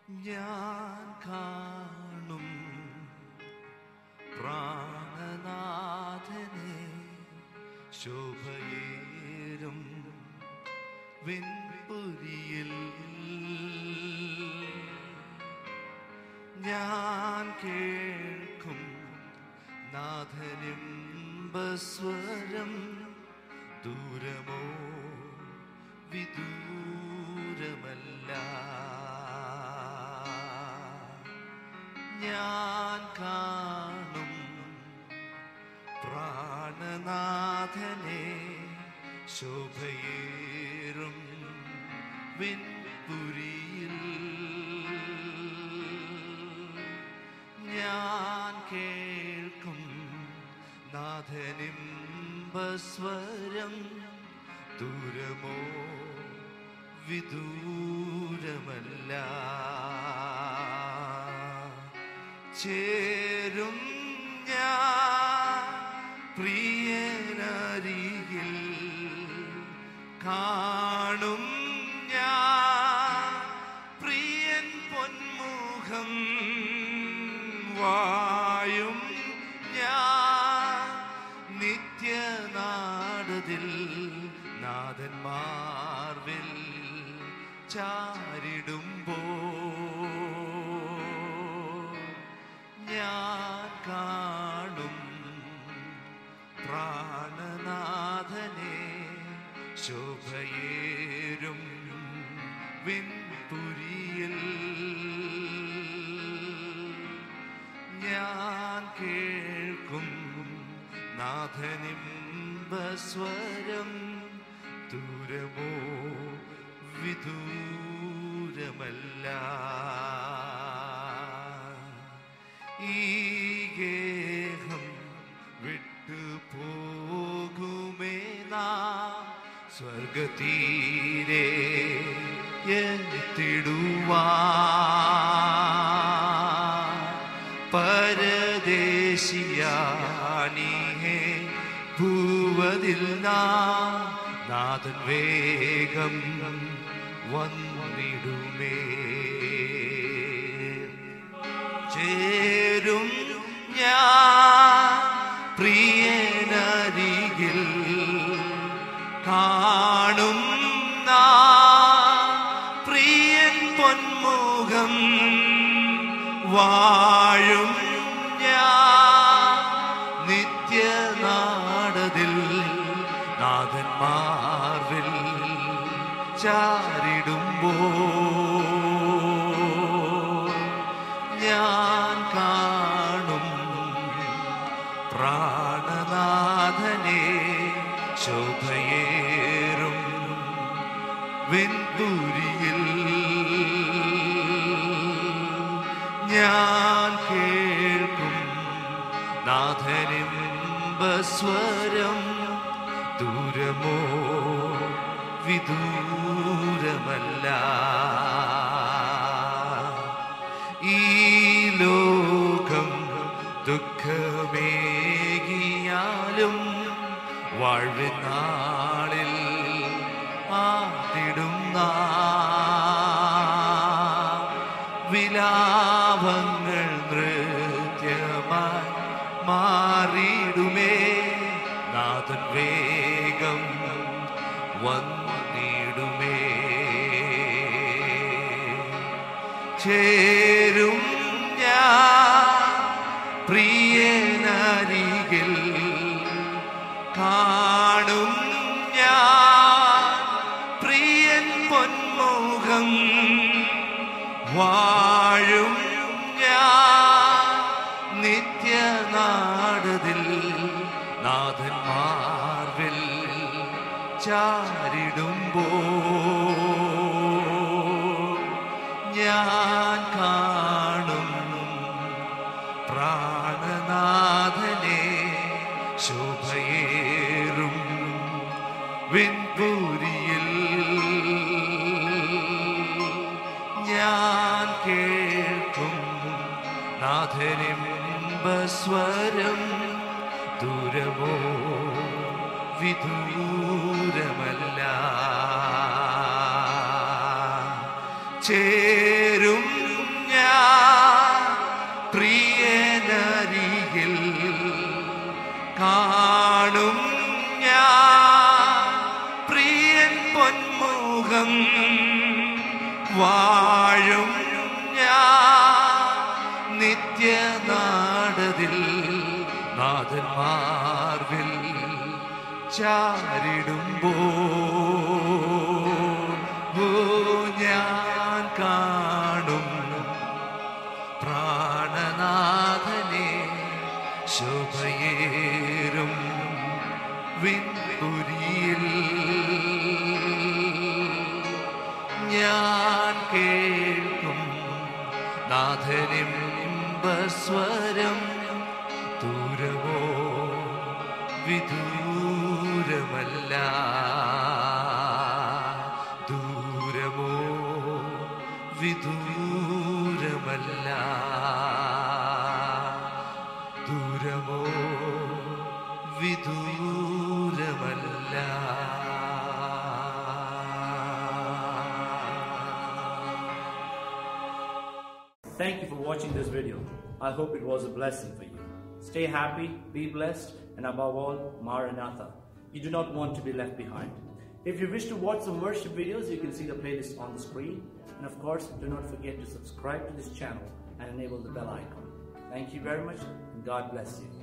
ഞാൻ കാണും പ്രാണനാഥനെ ശോഭയേരും വിൻപുരിയിൽ ഞാൻ കേൾക്കും നാഥനും ബസ്വരം ദൂരമോ വിദൂരമല്ല ഞാൻ കാണും പ്രാണനാഥനെ ശോഭയേറും വിൻപുരിയിൽ ഞാൻ കേൾക്കും നാഥനിമ്പസ്വരം ദൂരമോ വിദൂരമല്ല ചേരും ഞാൻ പ്രിയനരികിൽ കാണും ഞാൻ പ്രിയൻ പൊന്മുഖം വായും ഞാൻ നിത്യനാടതിൽ നാഥന്മാർവിൽ ചാരിടുമ്പോ ഞാൻ കാണും പ്രാണനാഥനെ ശോഭയേരും വിൻപുരിയിൽ ഞാൻ കേൾക്കും നാഥനിമ്പസ്വരം ദൂരമോ വിദൂരമല്ല ഈ ഗേഹം വിട്ടു പോകുമേ നാം സ്വർഗതീരെ എത്തിടുവാ പരദേശിയാണിഹേ ഭൂവതിൽ നാഥൻ വേഗം വന്നിടുമേ ചേരും ഞാൻ പ്രിയനരികിൽ കാണും നാം പ്രിയൻ പൊന്മുഖം വാഴും ഞാൻ നിത്യനാടതിൽ നാഥന്മാർവിൽ ചാരിടുമ്പോ ഞാൻ കാണും പ്രാണനാഥനെ ശോഭയേറും വെന്തുരിയിൽ ഞാൻ കേൾക്കും നാഥനിമ്പസ്വരം ദൂരമോ വിദൂരമല്ല ഈ ലോകം ദുഃഖമേകിയാലും വാഴ്വിനാളിൽ ആട്ടിടും നാം വിലാപങ്ങൾ നൃത്യമായി മാറിയിടുമേ നാഥൻ വേഗം വന്നിടുമേ ചേരും ഞാൻ പ്രിയനരികിൽ കാണും ഞാൻ പ്രിയൻ പൊന്മുഖം വാഴും ഞാൻ നിത്യനാടതിൽ നാഥന്മാർവിൽ ചാരിടുമ്പോ ഞാൻ കാണും പ്രാണനാഥനെ ശോഭയേറും വിൻപൂരിയിൽ ഞാൻ കേൾക്കും നാഥനിമ്പസ്വരം ദൂരമോ വിദൂരമല്ല ചേരും പരലോകം വാഴും ഞാൻ നിത്യനാടതിൽ നാഥന്മാർവിൽ ചാരിടുമ്പോ ഞാൻ കാണും പ്രാണനാഥനെ ശോഭയേറും വിൻപുരിയിൽ ഞാൻ കേൾക്കും നാഥനിമ്പസ്വരം ദൂരമോ വിദൂരമല്ല ദൂരമോ വിദൂരമല്ല ദൂരമോ വിദൂരമല്ല Thank you for watching this video. I hope it was a blessing for you. Stay happy, be blessed, and above all, Maranatha. You do not want to be left behind. If you wish to watch some worship videos, you can see the playlist on the screen. And of course, do not forget to subscribe to this channel and enable the bell icon. Thank you very much, and God bless you.